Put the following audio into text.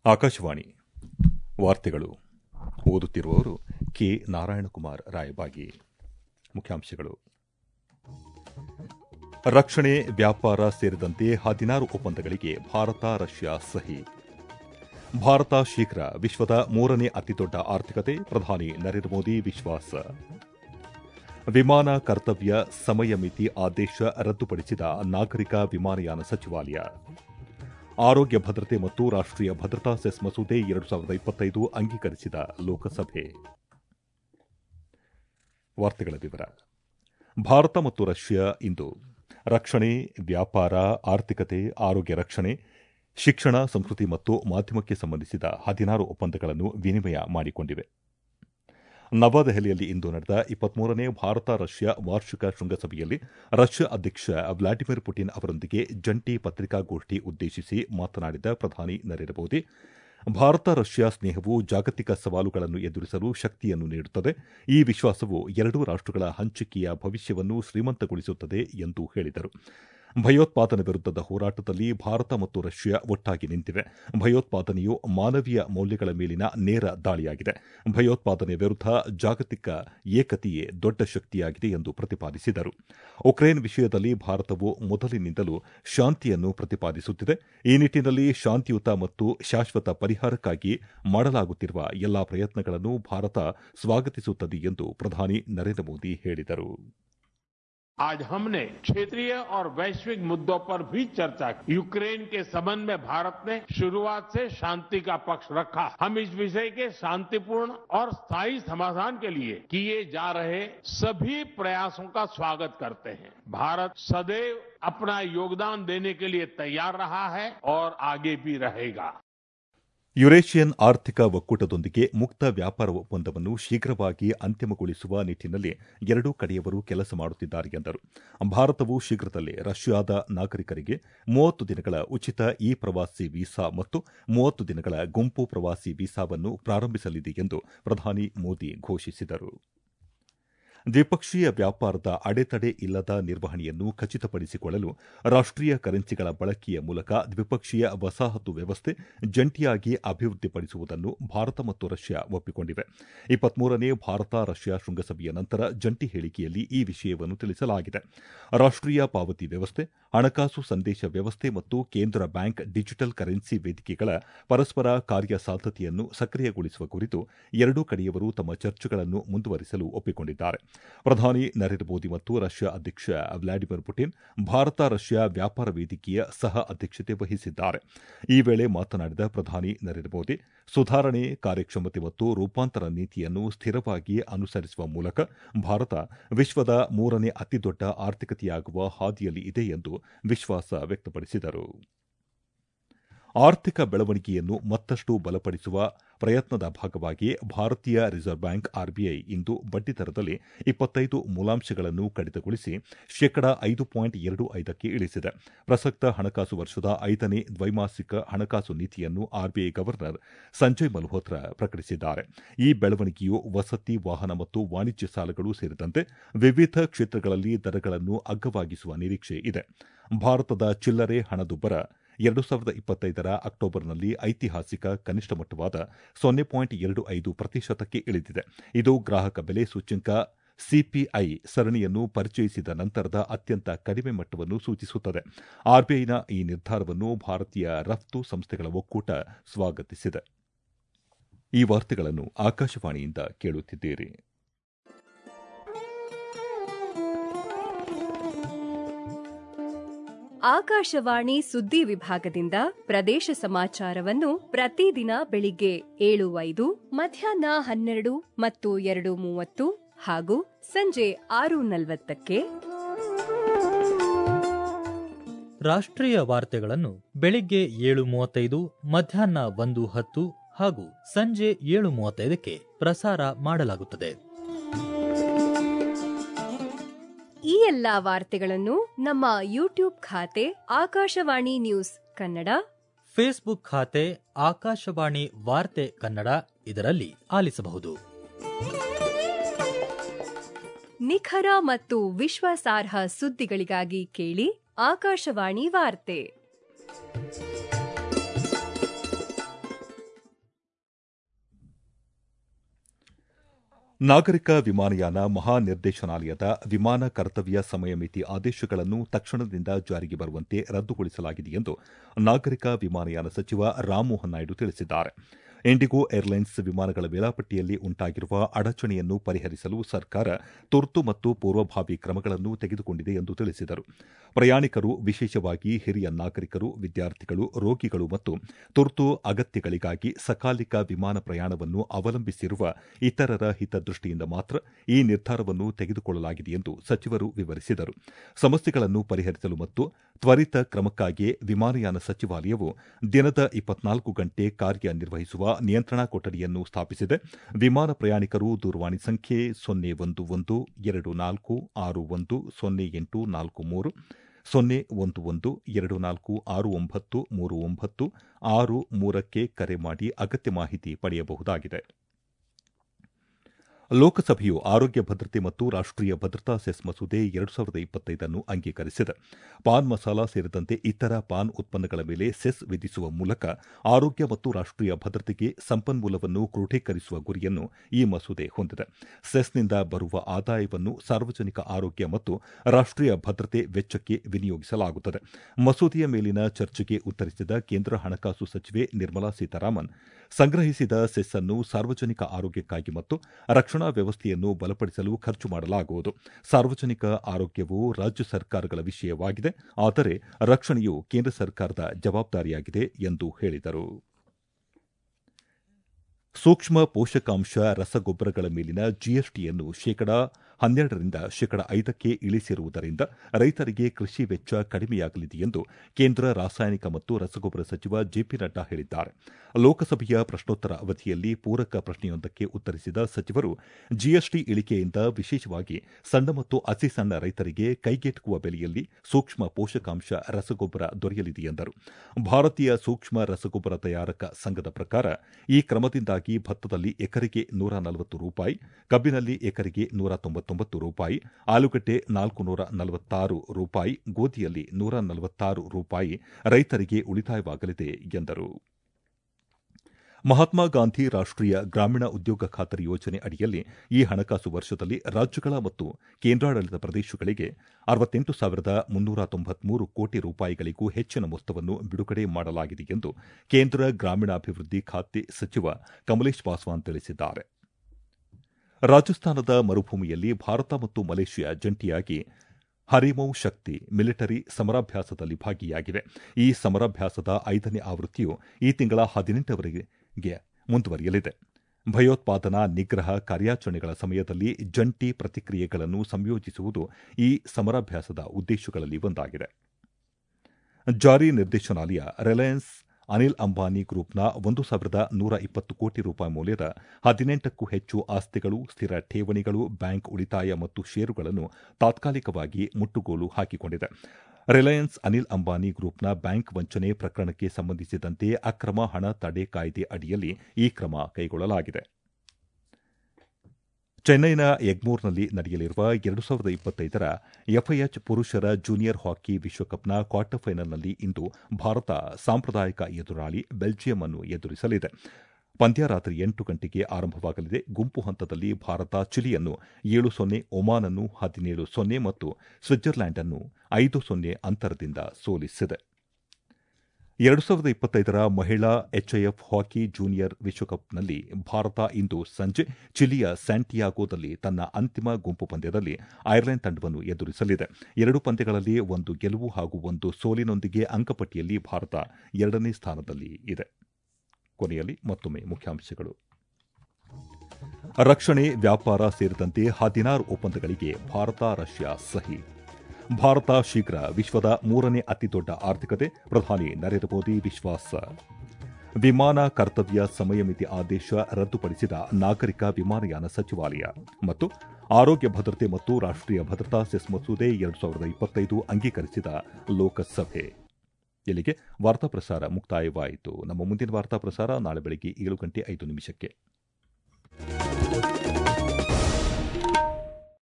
ಆಕಾಶವಾಣಿ ವಾರ್ತೆಗಳು ಓದುತ್ತಿರುವವರು ಕೆ ನಾರಾಯಣಕುಮಾರ್ ರಾಯಬಾಗಿ ಮುಖ್ಯಾಂಶಗಳು ರಕ್ಷಣೆ ವ್ಯಾಪಾರ ಸೇರಿದಂತೆ ಹದಿನಾರು ಒಪ್ಪಂದಗಳಿಗೆ ಭಾರತ ರಷ್ಯಾ ಸಹಿ ಭಾರತ ಶೀಘ್ರ ವಿಶ್ವದ ಮೂರನೇ ಅತಿದೊಡ್ಡ ಆರ್ಥಿಕತೆ ಪ್ರಧಾನಿ ನರೇಂದ್ರ ಮೋದಿ ವಿಶ್ವಾಸ ವಿಮಾನ ಕರ್ತವ್ಯ ಸಮಯ ಮಿತಿ ಆದೇಶ ರದ್ದುಪಡಿಸಿದ ನಾಗರಿಕ ವಿಮಾನಯಾನ ಸಚಿವಾಲಯ ಆರೋಗ್ಯ ಭದ್ರತೆ ಮತ್ತು ರಾಷ್ಟೀಯ ಭದ್ರತಾ ಸೆಸ್ ಮಸೂದೆ ಎರಡು ಸಾವಿರದ ಇಪ್ಪತ್ತೈದು ಅಂಗೀಕರಿಸಿದ ಲೋಕಸಭೆ ವಾರ್ತೆಗಳ ವಿವರ ಭಾರತ ಮತ್ತು ರಷ್ಯಾ ಇಂದು ರಕ್ಷಣೆ ವ್ಯಾಪಾರ ಆರ್ಥಿಕತೆ ಆರೋಗ್ಯ ರಕ್ಷಣೆ ಶಿಕ್ಷಣ ಸಂಸ್ಕೃತಿ ಮತ್ತು ಮಾಧ್ಯಮಕ್ಕೆ ಸಂಬಂಧಿಸಿದ ಹದಿನಾರು ಒಪ್ಪಂದಗಳನ್ನು ವಿನಿಮಯ ಮಾಡಿಕೊಂಡಿವೆ ನವದೆಹಲಿಯಲ್ಲಿ ಇಂದು ನಡೆದ ಇಪ್ಪತ್ಮೂರನೇ ಭಾರತ ರಷ್ಯಾ ವಾರ್ಷಿಕ ಶೃಂಗಸಭೆಯಲ್ಲಿ ರಷ್ಯಾ ಅಧ್ಯಕ್ಷ ವ್ಲಾಡಿಮಿರ್ ಪುಟಿನ್ ಅವರೊಂದಿಗೆ ಜಂಟಿ ಪತ್ರಿಕಾಗೋಷ್ಠಿ ಉದ್ದೇಶಿಸಿ ಮಾತನಾಡಿದ ಪ್ರಧಾನಿ ನರೇಂದ್ರ ಮೋದಿ ಭಾರತ ರಷ್ಯಾ ಸ್ನೇಹವು ಜಾಗತಿಕ ಸವಾಲುಗಳನ್ನು ಎದುರಿಸಲು ಶಕ್ತಿಯನ್ನು ನೀಡುತ್ತದೆ ಈ ವಿಶ್ವಾಸವು ಎರಡೂ ರಾಷ್ಟಗಳ ಹಂಚಿಕೆಯ ಭವಿಷ್ಯವನ್ನು ಶ್ರೀಮಂತಗೊಳಿಸುತ್ತದೆ ಎಂದು ಹೇಳಿದರು ಭಯೋತ್ಪಾದನೆ ವಿರುದ್ಧದ ಹೋರಾಟದಲ್ಲಿ ಭಾರತ ಮತ್ತು ರಷ್ಯಾ ಒಟ್ಟಾಗಿ ನಿಂತಿವೆ ಭಯೋತ್ಪಾದನೆಯು ಮಾನವೀಯ ಮೌಲ್ಯಗಳ ಮೇಲಿನ ನೇರ ದಾಳಿಯಾಗಿದೆ ಭಯೋತ್ಪಾದನೆ ವಿರುದ್ಧ ಜಾಗತಿಕ ಏಕತೆಯೇ ದೊಡ್ಡ ಶಕ್ತಿಯಾಗಿದೆ ಎಂದು ಪ್ರತಿಪಾದಿಸಿದರು ಉಕ್ರೇನ್ ವಿಷಯದಲ್ಲಿ ಭಾರತವು ಮೊದಲಿನಿಂದಲೂ ಶಾಂತಿಯನ್ನು ಪ್ರತಿಪಾದಿಸುತ್ತಿದೆ ಈ ನಿಟ್ಟಿನಲ್ಲಿ ಶಾಂತಿಯುತ ಮತ್ತು ಶಾಶ್ವತ ಪರಿಹಾರಕ್ಕಾಗಿ ಮಾಡಲಾಗುತ್ತಿರುವ ಎಲ್ಲಾ ಪ್ರಯತ್ನಗಳನ್ನು ಭಾರತ ಸ್ವಾಗತಿಸುತ್ತದೆ ಎಂದು ಪ್ರಧಾನಿ ನರೇಂದ್ರ ಮೋದಿ ಹೇಳಿದರು आज हमने क्षेत्रीय और वैश्विक मुद्दों पर भी चर्चा की यूक्रेन के संबंध में भारत ने शुरुआत से शांति का पक्ष रखा हम इस विषय के शांतिपूर्ण और स्थायी समाधान के लिए किए जा रहे सभी प्रयासों का स्वागत करते हैं भारत सदैव अपना योगदान देने के लिए तैयार रहा है और आगे भी रहेगा ಯುರೇಷಿಯನ್ ಆರ್ಥಿಕ ಒಕ್ಕೂಟದೊಂದಿಗೆ ಮುಕ್ತ ವ್ಯಾಪಾರ ಒಪ್ಪಂದವನ್ನು ಶೀಘ್ರವಾಗಿ ಅಂತಿಮಗೊಳಿಸುವ ನಿಟ್ಟಿನಲ್ಲಿ ಎರಡೂ ಕಡೆಯವರು ಕೆಲಸ ಮಾಡುತ್ತಿದ್ದಾರೆ ಎಂದರು ಭಾರತವು ಶೀಘ್ರದಲ್ಲೇ ರಷ್ಯಾದ ನಾಗರಿಕರಿಗೆ ಮೂವತ್ತು ದಿನಗಳ ಉಚಿತ ಇ ಪ್ರವಾಸಿ ವೀಸಾ ಮತ್ತು ಮೂವತ್ತು ದಿನಗಳ ಗುಂಪು ಪ್ರವಾಸಿ ವೀಸಾವನ್ನು ಪ್ರಾರಂಭಿಸಲಿದೆ ಎಂದು ಪ್ರಧಾನಿ ಮೋದಿ ಘೋಷಿಸಿದರು ದ್ವಿಪಕ್ಷೀಯ ವ್ಯಾಪಾರದ ಅಡೆತಡೆ ಇಲ್ಲದ ನಿರ್ವಹಣೆಯನ್ನು ಖಚಿತಪಡಿಸಿಕೊಳ್ಳಲು ರಾಷ್ಟೀಯ ಕರೆನ್ಸಿಗಳ ಬಳಕೆಯ ಮೂಲಕ ದ್ವಿಪಕ್ಷೀಯ ವಸಾಹತು ವ್ಯವಸ್ಥೆ ಜಂಟಿಯಾಗಿ ಅಭಿವೃದ್ಧಿಪಡಿಸುವುದನ್ನು ಭಾರತ ಮತ್ತು ರಷ್ಯಾ ಒಪ್ಪಿಕೊಂಡಿವೆ ಇಪ್ಪತ್ಮೂರನೇ ಭಾರತ ರಷ್ಯಾ ಶೃಂಗಸಭೆಯ ನಂತರ ಜಂಟಿ ಹೇಳಿಕೆಯಲ್ಲಿ ಈ ವಿಷಯವನ್ನು ತಿಳಿಸಲಾಗಿದೆ ರಾಷ್ಟೀಯ ಪಾವತಿ ವ್ಯವಸ್ಥೆ ಹಣಕಾಸು ಸಂದೇಶ ವ್ಯವಸ್ಥೆ ಮತ್ತು ಕೇಂದ್ರ ಬ್ಯಾಂಕ್ ಡಿಜಿಟಲ್ ಕರೆನ್ಸಿ ವೇದಿಕೆಗಳ ಪರಸ್ಪರ ಕಾರ್ಯಸಾಧ್ಯತೆಯನ್ನು ಸಕ್ರಿಯಗೊಳಿಸುವ ಕುರಿತು ಎರಡೂ ಕಡೆಯವರು ತಮ್ಮ ಚರ್ಚೆಗಳನ್ನು ಮುಂದುವರಿಸಲು ಒಪ್ಪಿಕೊಂಡಿದ್ದಾರೆ ಪ್ರಧಾನಿ ನರೇಂದ್ರ ಮೋದಿ ಮತ್ತು ರಷ್ಯಾ ಅಧ್ಯಕ್ಷ ವ್ಲಾಡಿಮಿರ್ ಪುಟಿನ್ ಭಾರತ ರಷ್ಯಾ ವ್ಯಾಪಾರ ವೇದಿಕೆಯ ಸಹ ಅಧ್ಯಕ್ಷತೆ ವಹಿಸಿದ್ದಾರೆ ಈ ವೇಳೆ ಮಾತನಾಡಿದ ಪ್ರಧಾನಿ ನರೇಂದ್ರ ಮೋದಿ ಸುಧಾರಣೆ ಕಾರ್ಯಕ್ಷಮತೆ ಮತ್ತು ರೂಪಾಂತರ ನೀತಿಯನ್ನು ಸ್ಥಿರವಾಗಿ ಅನುಸರಿಸುವ ಮೂಲಕ ಭಾರತ ವಿಶ್ವದ ಮೂರನೇ ಅತಿದೊಡ್ಡ ಆರ್ಥಿಕತೆಯಾಗುವ ಹಾದಿಯಲ್ಲಿ ಇದೆ ಎಂದು ವಿಶ್ವಾಸ ವ್ಯಕ್ತಪಡಿಸಿದರು ಆರ್ಥಿಕ ಬೆಳವಣಿಗೆಯನ್ನು ಮತ್ತಷ್ಟು ಬಲಪಡಿಸುವ ಪ್ರಯತ್ನದ ಭಾಗವಾಗಿ ಭಾರತೀಯ ರಿಸರ್ವ್ ಬ್ಯಾಂಕ್ ಆರ್ಬಿಐ ಇಂದು ಬಡ್ಡಿದರದಲ್ಲಿ ಇಪ್ಪತ್ತೈದು ಮೂಲಾಂಶಗಳನ್ನು ಕಡಿತಗೊಳಿಸಿ ಶೇಕಡ ಐದು ಪಾಯಿಂಟ್ ಎರಡು ಐದಕ್ಕೆ ಇಳಿಸಿದೆ ಪ್ರಸಕ್ತ ಹಣಕಾಸು ವರ್ಷದ ಐದನೇ ದ್ವೈಮಾಸಿಕ ಹಣಕಾಸು ನೀತಿಯನ್ನು ಆರ್ಬಿಐ ಗವರ್ನರ್ ಸಂಜಯ್ ಮಲ್ಹೋತ್ರ ಪ್ರಕಟಿಸಿದ್ದಾರೆ ಈ ಬೆಳವಣಿಗೆಯು ವಸತಿ ವಾಹನ ಮತ್ತು ವಾಣಿಜ್ಯ ಸಾಲಗಳು ಸೇರಿದಂತೆ ವಿವಿಧ ಕ್ಷೇತ್ರಗಳಲ್ಲಿ ದರಗಳನ್ನು ಅಗ್ಗವಾಗಿಸುವ ನಿರೀಕ್ಷೆ ಇದೆ ಭಾರತದ ಚಿಲ್ಲರೆ ಹಣದುಬ್ಬರ ಎರಡು ಸಾವಿರದ ಇಪ್ಪತ್ತೈದರ ಅಕ್ಟೋಬರ್ನಲ್ಲಿ ಐತಿಹಾಸಿಕ ಕನಿಷ್ಠ ಮಟ್ಟವಾದ ಸೊನ್ನೆ ಪಾಯಿಂಟ್ ಎರಡು ಐದು ಪ್ರತಿಶತಕ್ಕೆ ಇಳಿದಿದೆ ಇದು ಗ್ರಾಹಕ ಬೆಲೆ ಸೂಚ್ಯಂಕ ಸಿಪಿಐ ಸರಣಿಯನ್ನು ಪರಿಚಯಿಸಿದ ನಂತರದ ಅತ್ಯಂತ ಕಡಿಮೆ ಮಟ್ಟವನ್ನು ಸೂಚಿಸುತ್ತದೆ ಆರ್ಬಿಐನ ಈ ನಿರ್ಧಾರವನ್ನು ಭಾರತೀಯ ರಫ್ತು ಸಂಸ್ಥೆಗಳ ಒಕ್ಕೂಟ ಸ್ವಾಗತಿಸಿದೆ ಈ ವಾರ್ತೆಗಳನ್ನು ಆಕಾಶವಾಣಿಯಿಂದ ಕೇಳುತ್ತಿದ್ದೀರಿ ಆಕಾಶವಾಣಿ ಸುದ್ದಿ ವಿಭಾಗದಿಂದ ಪ್ರದೇಶ ಸಮಾಚಾರವನ್ನು ಪ್ರತಿದಿನ ಬೆಳಿಗ್ಗೆ ಏಳು ಐದು ಮಧ್ಯಾಹ್ನ ಹನ್ನೆರಡು ಮತ್ತು ಎರಡು ಮೂವತ್ತು ಹಾಗೂ ಸಂಜೆ ಆರು ನಲವತ್ತಕ್ಕೆ ರಾಷ್ಟ್ರೀಯ ವಾರ್ತೆಗಳನ್ನು ಬೆಳಿಗ್ಗೆ ಏಳು ಮೂವತ್ತೈದು ಮಧ್ಯಾಹ್ನ ಒಂದು ಹತ್ತು ಹಾಗೂ ಸಂಜೆ ಏಳು ಮೂವತ್ತೈದಕ್ಕೆ ಪ್ರಸಾರ ಮಾಡಲಾಗುತ್ತದೆ ಈ ಎಲ್ಲಾ ವಾರ್ತೆಗಳನ್ನು ನಮ್ಮ ಯೂಟ್ಯೂಬ್ ಖಾತೆ ಆಕಾಶವಾಣಿ ನ್ಯೂಸ್ ಕನ್ನಡ ಫೇಸ್ಬುಕ್ ಖಾತೆ ಆಕಾಶವಾಣಿ ವಾರ್ತೆ ಕನ್ನಡ ಇದರಲ್ಲಿ ಆಲಿಸಬಹುದು ನಿಖರ ಮತ್ತು ವಿಶ್ವಾಸಾರ್ಹ ಸುದ್ದಿಗಳಿಗಾಗಿ ಕೇಳಿ ಆಕಾಶವಾಣಿ ವಾರ್ತೆ ನಾಗರಿಕ ವಿಮಾನಯಾನ ಮಹಾನಿರ್ದೇಶನಾಲಯದ ವಿಮಾನ ಕರ್ತವ್ಯ ಸಮಯ ಮಿತಿ ಆದೇಶಗಳನ್ನು ತಕ್ಷಣದಿಂದ ಜಾರಿಗೆ ಬರುವಂತೆ ರದ್ದುಗೊಳಿಸಲಾಗಿದೆ ಎಂದು ನಾಗರಿಕ ವಿಮಾನಯಾನ ಸಚಿವ ರಾಮಮೋಹನ್ ನಾಯ್ಡು ತಿಳಿಸಿದ್ದಾರೆ ಇಂಡಿಗೋ ಏರ್ಲೈನ್ಸ್ ವಿಮಾನಗಳ ವೇಳಾಪಟ್ಟಿಯಲ್ಲಿ ಉಂಟಾಗಿರುವ ಅಡಚಣೆಯನ್ನು ಪರಿಹರಿಸಲು ಸರ್ಕಾರ ತುರ್ತು ಮತ್ತು ಪೂರ್ವಭಾವಿ ಕ್ರಮಗಳನ್ನು ತೆಗೆದುಕೊಂಡಿದೆ ಎಂದು ತಿಳಿಸಿದರು ಪ್ರಯಾಣಿಕರು ವಿಶೇಷವಾಗಿ ಹಿರಿಯ ನಾಗರಿಕರು ವಿದ್ಯಾರ್ಥಿಗಳು ರೋಗಿಗಳು ಮತ್ತು ತುರ್ತು ಅಗತ್ಯಗಳಿಗಾಗಿ ಸಕಾಲಿಕ ವಿಮಾನ ಪ್ರಯಾಣವನ್ನು ಅವಲಂಬಿಸಿರುವ ಇತರರ ಹಿತದೃಷ್ಟಿಯಿಂದ ಮಾತ್ರ ಈ ನಿರ್ಧಾರವನ್ನು ತೆಗೆದುಕೊಳ್ಳಲಾಗಿದೆ ಎಂದು ಸಚಿವರು ವಿವರಿಸಿದರು ಸಮಸ್ಯೆಗಳನ್ನು ಪರಿಹರಿಸಲು ಮತ್ತು ತ್ವರಿತ ಕ್ರಮಕ್ಕಾಗಿ ವಿಮಾನಯಾನ ಸಚಿವಾಲಯವು ದಿನದ ಇಪ್ಪತ್ನಾಲ್ಕು ಗಂಟೆ ಕಾರ್ಯನಿರ್ವಹಿಸುವ ನಿಯಂತ್ರಣಾ ಕೊಠಡಿಯನ್ನು ಸ್ಥಾಪಿಸಿದೆ ವಿಮಾನ ಪ್ರಯಾಣಿಕರು ದೂರವಾಣಿ ಸಂಖ್ಯೆ ಸೊನ್ನೆ ಒಂದು ಒಂದು ಎರಡು ನಾಲ್ಕು ಆರು ಒಂದು ಸೊನ್ನೆ ಎಂಟು ನಾಲ್ಕು ಮೂರು ಸೊನ್ನೆ ಒಂದು ಒಂದು ಎರಡು ನಾಲ್ಕು ಆರು ಒಂಬತ್ತು ಮೂರು ಒಂಬತ್ತು ಆರು ಮೂರಕ್ಕೆ ಕರೆ ಮಾಡಿ ಅಗತ್ಯ ಮಾಹಿತಿ ಪಡೆಯಬಹುದಾಗಿದೆ ಲೋಕಸಭೆಯು ಆರೋಗ್ಯ ಭದ್ರತೆ ಮತ್ತು ರಾಷ್ಟೀಯ ಭದ್ರತಾ ಸೆಸ್ ಮಸೂದೆ ಎರಡು ಸಾವಿರದ ಇಪ್ಪತ್ತೈದನ್ನು ಅಂಗೀಕರಿಸಿದೆ ಪಾನ್ ಮಸಾಲ ಸೇರಿದಂತೆ ಇತರ ಪಾನ್ ಉತ್ಪನ್ನಗಳ ಮೇಲೆ ಸೆಸ್ ವಿಧಿಸುವ ಮೂಲಕ ಆರೋಗ್ಯ ಮತ್ತು ರಾಷ್ಟೀಯ ಭದ್ರತೆಗೆ ಸಂಪನ್ಮೂಲವನ್ನು ಕ್ರೋಢೀಕರಿಸುವ ಗುರಿಯನ್ನು ಈ ಮಸೂದೆ ಹೊಂದಿದೆ ಸೆಸ್ನಿಂದ ಬರುವ ಆದಾಯವನ್ನು ಸಾರ್ವಜನಿಕ ಆರೋಗ್ಯ ಮತ್ತು ರಾಷ್ಟೀಯ ಭದ್ರತೆ ವೆಚ್ಚಕ್ಕೆ ವಿನಿಯೋಗಿಸಲಾಗುತ್ತದೆ ಮಸೂದೆಯ ಮೇಲಿನ ಚರ್ಚೆಗೆ ಉತ್ತರಿಸಿದ ಕೇಂದ್ರ ಹಣಕಾಸು ಸಚಿವೆ ನಿರ್ಮಲಾ ಸೀತಾರಾಮನ್ ಸಂಗ್ರಹಿಸಿದ ಸೆಸ್ ಅನ್ನು ಸಾರ್ವಜನಿಕ ಆರೋಗ್ಯಕ್ಕಾಗಿ ಮತ್ತು ರಕ್ಷಣಾ ವ್ಯವಸ್ಥೆಯನ್ನು ಬಲಪಡಿಸಲು ಖರ್ಚು ಮಾಡಲಾಗುವುದು ಸಾರ್ವಜನಿಕ ಆರೋಗ್ಯವು ರಾಜ್ಯ ಸರ್ಕಾರಗಳ ವಿಷಯವಾಗಿದೆ ಆದರೆ ರಕ್ಷಣೆಯು ಕೇಂದ್ರ ಸರ್ಕಾರದ ಜವಾಬ್ದಾರಿಯಾಗಿದೆ ಎಂದು ಹೇಳಿದರು ಸೂಕ್ಷ್ಮ ಪೋಷಕಾಂಶ ರಸಗೊಬ್ಬರಗಳ ಮೇಲಿನ ಜಿಎಸ್ಟಿಯನ್ನು ಶೇಕಡಾ ಹನ್ನೆರಡರಿಂದ ಶೇಕಡ ಐದಕ್ಕೆ ಇಳಿಸಿರುವುದರಿಂದ ರೈತರಿಗೆ ಕೃಷಿ ವೆಚ್ಚ ಕಡಿಮೆಯಾಗಲಿದೆ ಎಂದು ಕೇಂದ್ರ ರಾಸಾಯನಿಕ ಮತ್ತು ರಸಗೊಬ್ಬರ ಸಚಿವ ಜೆಪಿ ನಡ್ಡಾ ಹೇಳಿದ್ದಾರೆ ಲೋಕಸಭೆಯ ಪ್ರಶ್ನೋತ್ತರ ಅವಧಿಯಲ್ಲಿ ಪೂರಕ ಪ್ರಶ್ನೆಯೊಂದಕ್ಕೆ ಉತ್ತರಿಸಿದ ಸಚಿವರು ಜಿಎಸ್ಟಿ ಇಳಿಕೆಯಿಂದ ವಿಶೇಷವಾಗಿ ಸಣ್ಣ ಮತ್ತು ಅತಿ ಸಣ್ಣ ರೈತರಿಗೆ ಕೈಗೆಟುಕುವ ಬೆಲೆಯಲ್ಲಿ ಸೂಕ್ಷ್ಮ ಪೋಷಕಾಂಶ ರಸಗೊಬ್ಬರ ದೊರೆಯಲಿದೆ ಎಂದರು ಭಾರತೀಯ ಸೂಕ್ಷ್ಮ ರಸಗೊಬ್ಬರ ತಯಾರಕ ಸಂಘದ ಪ್ರಕಾರ ಈ ಕ್ರಮದಿಂದಾಗಿ ಭತ್ತದಲ್ಲಿ ಎಕರೆಗೆ ನೂರ ನಲವತ್ತು ರೂಪಾಯಿ ಕಬ್ಬಿನಲ್ಲಿ ಎಕರೆಗೆ ನೂರ ತೊಂಬತ್ತೊಂಬತ್ತು ರೂಪಾಯಿ ಆಲೂಗಡ್ಡೆ ನಾಲ್ಕು ನೂರ ನಲವತ್ತಾರು ರೂಪಾಯಿ ಗೋಧಿಯಲ್ಲಿ ನೂರ ನಲವತ್ತಾರು ರೂಪಾಯಿ ರೈತರಿಗೆ ಉಳಿತಾಯವಾಗಲಿದೆ ಎಂದರು ಮಹಾತ್ಮ ಗಾಂಧಿ ರಾಷ್ಟೀಯ ಗ್ರಾಮೀಣ ಉದ್ಯೋಗ ಖಾತರಿ ಯೋಜನೆ ಅಡಿಯಲ್ಲಿ ಈ ಹಣಕಾಸು ವರ್ಷದಲ್ಲಿ ರಾಜ್ಯಗಳ ಮತ್ತು ಕೇಂದ್ರಾಡಳಿತ ಪ್ರದೇಶಗಳಿಗೆ ಅರವತ್ತೆಂಟು ಸಾವಿರದ ಮುನ್ನೂರ ತೊಂಬತ್ಮೂರು ಕೋಟಿ ರೂಪಾಯಿಗಳಿಗೂ ಹೆಚ್ಚಿನ ಮೊತ್ತವನ್ನು ಬಿಡುಗಡೆ ಮಾಡಲಾಗಿದೆ ಎಂದು ಕೇಂದ್ರ ಗ್ರಾಮೀಣಾಭಿವೃದ್ಧಿ ಖಾತೆ ಸಚಿವ ಕಮಲೇಶ್ ಪಾಸ್ವಾನ್ ತಿಳಿಸಿದ್ದಾರೆ ರಾಜಸ್ಥಾನದ ಮರುಭೂಮಿಯಲ್ಲಿ ಭಾರತ ಮತ್ತು ಮಲೇಷ್ಯಾ ಜಂಟಿಯಾಗಿ ಹರಿಮೌ ಶಕ್ತಿ ಮಿಲಿಟರಿ ಸಮರಾಭ್ಯಾಸದಲ್ಲಿ ಭಾಗಿಯಾಗಿವೆ ಈ ಸಮರಾಭ್ಯಾಸದ ಐದನೇ ಆವೃತ್ತಿಯು ಈ ತಿಂಗಳ ಹದಿನೆಂಟರವರೆಗೆ ಮುಂದುವರಿಯಲಿದೆ ಭಯೋತ್ಪಾದನಾ ನಿಗ್ರಹ ಕಾರ್ಯಾಚರಣೆಗಳ ಸಮಯದಲ್ಲಿ ಜಂಟಿ ಪ್ರತಿಕ್ರಿಯೆಗಳನ್ನು ಸಂಯೋಜಿಸುವುದು ಈ ಸಮರಾಭ್ಯಾಸದ ಉದ್ದೇಶಗಳಲ್ಲಿ ಒಂದಾಗಿದೆ ಜಾರಿ ನಿರ್ದೇಶನಾಲಯ ರಿಲಯನ್ಸ್ ಅನಿಲ್ ಅಂಬಾನಿ ಗ್ರೂಪ್ನ ಒಂದು ಸಾವಿರದ ನೂರ ಇಪ್ಪತ್ತು ಕೋಟಿ ರೂಪಾಯಿ ಮೌಲ್ಯದ ಹದಿನೆಂಟಕ್ಕೂ ಹೆಚ್ಚು ಆಸ್ತಿಗಳು ಸ್ಥಿರ ಠೇವಣಿಗಳು ಬ್ಯಾಂಕ್ ಉಳಿತಾಯ ಮತ್ತು ಷೇರುಗಳನ್ನು ತಾತ್ಕಾಲಿಕವಾಗಿ ಮುಟ್ಟುಗೋಲು ಹಾಕಿಕೊಂಡಿದೆ ರಿಲಯನ್ಸ್ ಅನಿಲ್ ಅಂಬಾನಿ ಗ್ರೂಪ್ನ ಬ್ಯಾಂಕ್ ವಂಚನೆ ಪ್ರಕರಣಕ್ಕೆ ಸಂಬಂಧಿಸಿದಂತೆ ಅಕ್ರಮ ಹಣ ತಡೆ ಕಾಯ್ದೆ ಅಡಿಯಲ್ಲಿ ಈ ಕ್ರಮ ಕೈಗೊಳ್ಳಲಾಗಿದೆ ಚೆನ್ನೈನ ಎಗ್ಮೋರ್ನಲ್ಲಿ ನಡೆಯಲಿರುವ ಎರಡು ಸಾವಿರದ ಇಪ್ಪತ್ತೈದರ ಎಫ್ಐಎಚ್ ಪುರುಷರ ಜೂನಿಯರ್ ಹಾಕಿ ವಿಶ್ವಕಪ್ನ ಕ್ವಾರ್ಟರ್ ಫೈನಲ್ನಲ್ಲಿ ಇಂದು ಭಾರತ ಸಾಂಪ್ರದಾಯಿಕ ಎದುರಾಳಿ ಬೆಲ್ಜಿಯಂ ಅನ್ನು ಎದುರಿಸಲಿದೆ ಪಂದ್ಯ ರಾತ್ರಿ ಎಂಟು ಗಂಟೆಗೆ ಆರಂಭವಾಗಲಿದೆ ಗುಂಪು ಹಂತದಲ್ಲಿ ಭಾರತ ಚಿಲಿಯನ್ನು ಏಳು ಸೊನ್ನೆ ಒಮಾನನ್ನು ಹದಿನೇಳು ಸೊನ್ನೆ ಮತ್ತು ಸ್ವಿಟ್ಜರ್ಲ್ಯಾಂಡ್ ಅನ್ನು ಐದು ಸೊನ್ನೆ ಅಂತರದಿಂದ ಸೋಲಿಸಿದೆ ಎರಡು ಸಾವಿರದ ಇಪ್ಪತ್ತೈದರ ಮಹಿಳಾ ಎಚ್ಐಎಫ್ ಹಾಕಿ ಜೂನಿಯರ್ ವಿಶ್ವಕಪ್ನಲ್ಲಿ ಭಾರತ ಇಂದು ಸಂಜೆ ಚಿಲಿಯ ಸ್ಯಾಂಟಿಯಾಗೋದಲ್ಲಿ ತನ್ನ ಅಂತಿಮ ಗುಂಪು ಪಂದ್ಯದಲ್ಲಿ ಐರ್ಲೆಂಡ್ ತಂಡವನ್ನು ಎದುರಿಸಲಿದೆ ಎರಡು ಪಂದ್ಯಗಳಲ್ಲಿ ಒಂದು ಗೆಲುವು ಹಾಗೂ ಒಂದು ಸೋಲಿನೊಂದಿಗೆ ಅಂಕಪಟ್ಟಿಯಲ್ಲಿ ಭಾರತ ಎರಡನೇ ಸ್ಥಾನದಲ್ಲಿ ಇದೆ ಕೊನೆಯಲ್ಲಿ ಮತ್ತೊಮ್ಮೆ ಮುಖ್ಯಾಂಶಗಳು ರಕ್ಷಣೆ ವ್ಯಾಪಾರ ಸೇರಿದಂತೆ ಹದಿನಾರು ಒಪ್ಪಂದಗಳಿಗೆ ಭಾರತ ರಷ್ಯಾ ಸಹಿ ಭಾರತ ಶೀಘ್ರ ವಿಶ್ವದ ಮೂರನೇ ಅತಿದೊಡ್ಡ ಆರ್ಥಿಕತೆ ಪ್ರಧಾನಿ ನರೇಂದ್ರ ಮೋದಿ ವಿಶ್ವಾಸ ವಿಮಾನ ಕರ್ತವ್ಯ ಸಮಯ ಮಿತಿ ಆದೇಶ ರದ್ದುಪಡಿಸಿದ ನಾಗರಿಕ ವಿಮಾನಯಾನ ಸಚಿವಾಲಯ ಮತ್ತು ಆರೋಗ್ಯ ಭದ್ರತೆ ಮತ್ತು ರಾಷ್ಟೀಯ ಭದ್ರತಾ ಸೆಸ್ ಮಸೂದೆ ಎರಡು ಸಾವಿರದ ಇಪ್ಪತ್ತೈದು ಅಂಗೀಕರಿಸಿದ ಲೋಕಸಭೆ ಇಲ್ಲಿಗೆ ವಾರ್ತಾ ಪ್ರಸಾರ ಮುಕ್ತಾಯವಾಯಿತು ನಮ್ಮ ಮುಂದಿನ ವಾರ್ತಾ ಪ್ರಸಾರ ನಾಳೆ ಬೆಳಗ್ಗೆ ಏಳು ಗಂಟೆ ಐದು ನಿಮಿಷಕ್ಕೆ